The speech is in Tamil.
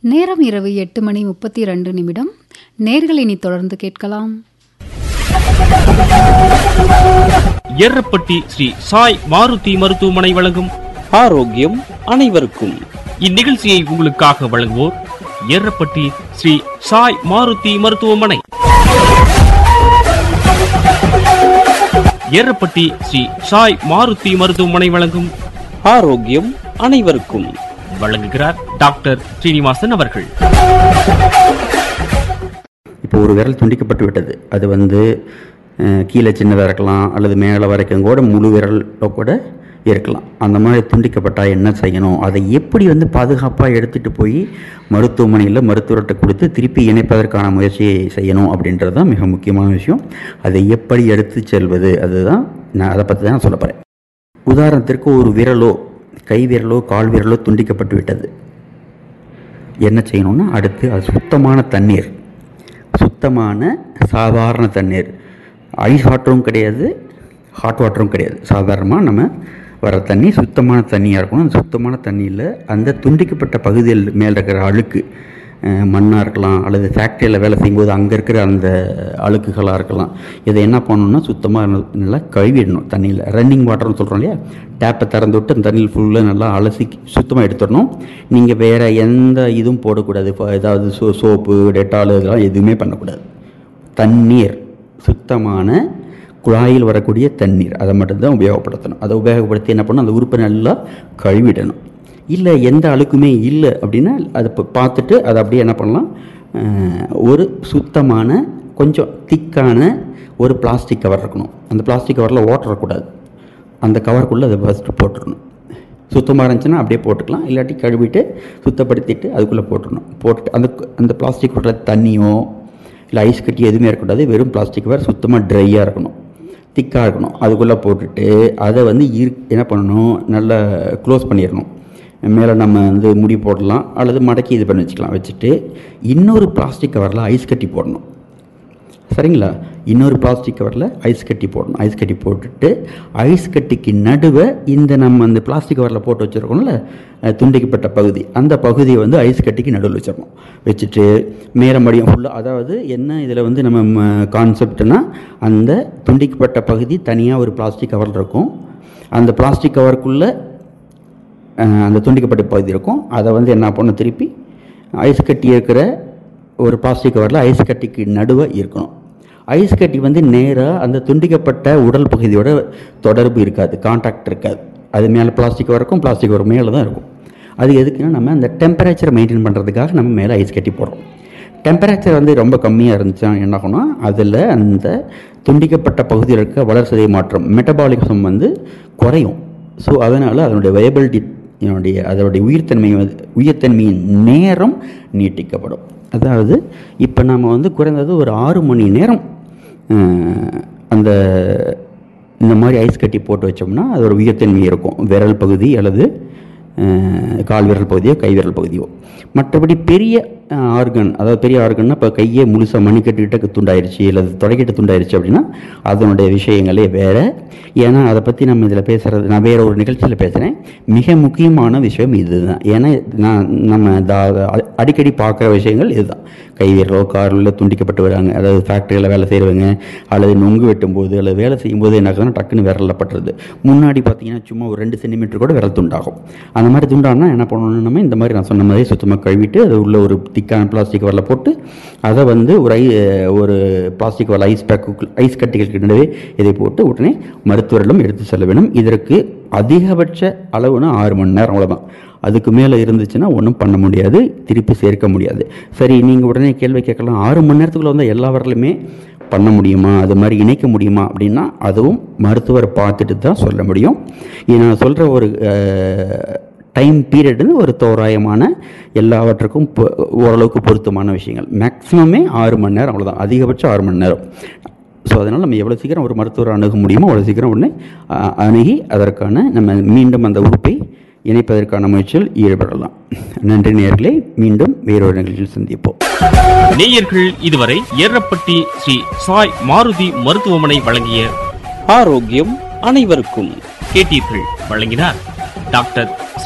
நேரம் இரவு எட்டு மணி முப்பத்தி ரெண்டு நிமிடம் நேர்கள் இனி தொடர்ந்து கேட்கலாம் எர்ரப்பட்டி ஸ்ரீ சாய் மாருதி மருத்துவமனை வழங்கும் ஆரோக்கியம் அனைவருக்கும் இந்நிகழ்ச்சியை உங்களுக்காக வழங்குவோர் எர்ரப்பட்டி ஸ்ரீ சாய் மாருதி மருத்துவமனை எர்ரப்பட்டி ஸ்ரீ சாய் மாருதி மருத்துவமனை வழங்கும் ஆரோக்கியம் அனைவருக்கும் வழங்குகிறார் டாக்டர் ஸ்ரீனிவாசன் அவர்கள் இப்போ ஒரு விரல் துண்டிக்கப்பட்டு விட்டது அது வந்து அஹ், கீழே சின்னதாக இருக்கலாம் அல்லது மேலே வரைக்கும் கூட முழு விரலில் கூட இருக்கலாம் அந்த மாதிரி துண்டிக்கப்பட்டால் என்ன செய்யணும் அதை எப்படி வந்து பாதுகாப்பாக எடுத்துகிட்டு போய் மருத்துவமனையில் மருத்துவர்கிட்ட கொடுத்து திருப்பி இணைப்பதற்கான முயற்சியை செய்யணும் அப்படின்றது தான் மிக முக்கியமான விஷயம் அதை எப்படி எடுத்து செல்வது அதுதான் நான் அதை பற்றி தான் சொல்ல போகிறேன் உதாரணத்திற்கு ஒரு விரலோ கை விரலோ கால் விரலோ துண்டிக்கப்பட்டு விட்டது என்ன செய்யணும்னா அடுத்து அது சுத்தமான தண்ணீர் சுத்தமான சாதாரண தண்ணீர் ஐஸ் வாட்டரும் கிடையாது ஹாட் வாட்டரும் கிடையாது சாதாரணமாக நம்ம வர தண்ணி சுத்தமான தண்ணியாக இருக்கணும் அந்த சுத்தமான தண்ணியில் அந்த துண்டிக்கப்பட்ட பகுதியில் மேலே இருக்கிற அழுக்கு மண்ணாக இருக்கலாம் அல்லது ஃபேக்ட்ரியில் வேலை செய்யும்போது அங்கே இருக்கிற அந்த அழுக்குகளாக இருக்கலாம் இதை என்ன பண்ணணும்னா சுத்தமாக நல்லா கழுவிடணும் தண்ணியில் ரன்னிங் வாட்டர்னு சொல்கிறோம் இல்லையா டேப்பை திறந்து விட்டு அந்த தண்ணியில் ஃபுல்லாக நல்லா அலசி சுத்தமாக எடுத்துடணும் நீங்கள் வேறு எந்த இதுவும் போடக்கூடாது இப்போ ஏதாவது சோ சோப்பு டெட்டால் இதெல்லாம் எதுவுமே பண்ணக்கூடாது தண்ணீர் சுத்தமான குழாயில் வரக்கூடிய தண்ணீர் அதை மட்டும்தான் உபயோகப்படுத்தணும் அதை உபயோகப்படுத்தி என்ன பண்ணணும் அந்த உறுப்பை நல்லா கழுவிடணும் இல்லை எந்த அழுக்குமே இல்லை அப்படின்னா அதை ப- பார்த்துட்டு அதை அப்படியே என்ன பண்ணலாம் அஹ், ஒரு சுத்தமான கொஞ்சம் திக்கான ஒரு பிளாஸ்டிக் கவர் இருக்கணும் அந்த பிளாஸ்டிக் கவரில் ஓட்டக்கூடாது அந்த கவருக்குள்ளே அதை ஃபஸ்ட்டு போட்டுடணும் சுத்தமாக இருந்துச்சுன்னா அப்படியே போட்டுக்கலாம் இல்லாட்டி கழுவிட்டு சுத்தப்படுத்திட்டு அதுக்குள்ளே போட்டுடணும் போட்டு அந்த அந்த பிளாஸ்டிக் உள்ள தண்ணியோ இல்லை ஐஸ் கட்டி எதுவுமே இருக்கக்கூடாது வெறும் பிளாஸ்டிக் வேறு சுத்தமாக ட்ரையாக இருக்கணும் திக்காக இருக்கணும் அதுக்குள்ளே போட்டுட்டு அதை வந்து இரு என்ன பண்ணணும் நல்லா க்ளோஸ் பண்ணிடணும் மேலே நம்ம வந்து முடி போடலாம் அல்லது மடக்கி இது பண்ணி வச்சுக்கலாம் வச்சுட்டு இன்னொரு பிளாஸ்டிக் கவரில் ஐஸ் கட்டி போடணும் சரிங்களா இன்னொரு பிளாஸ்டிக் கவரில் ஐஸ் கட்டி போடணும் ஐஸ் கட்டி போட்டுட்டு ஐஸ் கட்டிக்கு நடுவே இந்த நம்ம அந்த பிளாஸ்டிக் கவரில் போட்டு வச்சுருக்கோம்ல அஹ், துண்டிக்கப்பட்ட பகுதி அந்த பகுதியை வந்து ஐஸ் கட்டிக்கு நடுவில் வச்சிடணும் வச்சுட்டு மேலே மடியும் ஃபுல்லாக அதாவது என்ன இதில் வந்து நம்ம கான்செப்ட்னா அந்த துண்டிக்கப்பட்ட பகுதி தனியாக ஒரு பிளாஸ்டிக் கவரில் இருக்கும் அந்த பிளாஸ்டிக் கவருக்குள்ளே அஹ், அந்த துண்டிக்கப்பட்ட பகுதி இருக்கும் அதை வந்து என்ன பண்ணணும் திருப்பி ஐஸ் கட்டி இருக்கிற ஒரு பிளாஸ்டிக் கவரில் ஐஸ் கட்டிக்கு நடுவே இருக்கணும் ஐஸ் கட்டி வந்து நேராக அந்த துண்டிக்கப்பட்ட உடல் பகுதியோட தொடர்பு இருக்காது காண்டாக்ட் இருக்காது அது மேலே பிளாஸ்டிக் இருக்கும் பிளாஸ்டிக் கவர் மேலே தான் இருக்கும் அது எதுக்குன்னா நம்ம அந்த டெம்பரேச்சரை மெயின்டைன் பண்ணுறதுக்காக நம்ம மேலே ஐஸ் கட்டி போடுறோம் டெம்பரேச்சர் வந்து ரொம்ப கம்மியாக இருந்துச்சுன்னா என்ன ஆகும்னா அதில் அந்த துண்டிக்கப்பட்ட பகுதியில் இருக்க வளர்சிதை மாற்றம் மெட்டபாலிசம் வந்து குறையும் ஸோ அதனால் அதனுடைய வயபிலிட்டி என்னுடைய அதனுடைய உயிர்த்தன்மை வந்து உயிர்த்தன்மையின் நேரம் நீட்டிக்கப்படும் அதாவது இப்போ நம்ம வந்து குறைந்தது ஒரு ஆறு மணி நேரம் அஹ், அந்த இந்த மாதிரி ஐஸ் கட்டி போட்டு வச்சோம்னா அதோட உயிர்த்தன்மை இருக்கும் விரல் பகுதி அல்லது அஹ், கால் விரல் பகுதியோ கை விரல் பகுதியோ மற்றபடி பெரிய ஆர்கன் அதாவது பெரிய ஆர்கன்னா இப்போ கையே முழுசாக மணிக்கட்டுக்கிட்ட துண்டாயிருச்சு அல்லது தொடைக்கிட்ட துண்டாயிருச்சு அப்படின்னா அதனுடைய விஷயங்களே வேறு ஏன்னா அதை பற்றி நம்ம இதில் பேசுகிறது நான் வேற ஒரு நிகழ்ச்சியில் பேசுகிறேன் மிக முக்கியமான விஷயம் இதுதான் ஏன்னா நான் நம்ம தா- அடிக்கடி பார்க்குற விஷயங்கள் இதுதான் கை வீரலோ காரில் துண்டிக்கப்பட்டு வராங்க அதாவது ஃபேக்ட்ரியில் வேலை செய்கிறவங்க அல்லது நொங்கு வெட்டும்போது அல்லது வேலை செய்யும்போது என்ன ஆகுதுன்னா டக்குன்னு விரலில் பட்டுறது முன்னாடி பார்த்தீங்கன்னா சும்மா ஒரு ரெண்டு சென்டிமீட்டர் கூட விரல் துண்டாகும் அந்த மாதிரி துண்டானா என்ன பண்ணணும் நம்ம இந்த மாதிரி நான் சொன்ன மாதிரி சுத்தமாக கழுவிட்டு அது உள்ள ஒரு திக்கான பிளாஸ்டிக் கவரில் போட்டு அதை வந்து ஒரு ஐ ஒரு பிளாஸ்டிக் கவரில் ஐஸ் பேக்கு ஐஸ் கட்டிகளுக்கு நடுவே இதை போட்டு உடனே மருத்துவரிடம் எடுத்து செல்ல வேண்டும் இதற்கு அதிகபட்ச அளவுனா ஆறு மணி நேரம் அவ்வளோதான் அதுக்கு மேலே இருந்துச்சுன்னா ஒன்றும் பண்ண முடியாது திருப்பி சேர்க்க முடியாது சரி நீங்கள் உடனே கேள்வி கேட்கலாம் ஆறு மணி நேரத்துக்குள்ள வந்து எல்லா வரலுமே பண்ண முடியுமா அது மாதிரி இணைக்க முடியுமா அப்படின்னா அதுவும் மருத்துவர் பார்த்துட்டு தான் சொல்ல முடியும் இது நான் சொல்கிற ஒரு டைம் பீரியட் ஒரு தோராயமான எல்லாவற்றுக்கும் பொ- ஓரளவுக்கு பொருத்தமான விஷயங்கள் மேக்ஸிமமே ஆறு மணி நேரம் அவ்வளோதான் அதிகபட்சம் ஆறு மணி நேரம் ஸோ அதனால் நம்ம எவ்வளோ சீக்கிரம் ஒரு மருத்துவரை அணுக முடியுமோ அவ்வளோ சீக்கிரம் உடனே அ, அணுகி அதற்கான நம்ம மீண்டும் அந்த உறுப்பை இணைப்பதற்கான முயற்சியில் ஈடுபடலாம் நன்றி நேயர்களே மீண்டும் வேறொரு நிகழ்ச்சியில் சந்திப்போம் நேயர்கள் இதுவரை எர்ரப்பட்டி ஸ்ரீ சாய் மாருதி மருத்துவமனை வழங்கிய ஆரோக்கியம் அனைவருக்கும் கேட்டீர்கள் வழங்கினார் டாக்டர்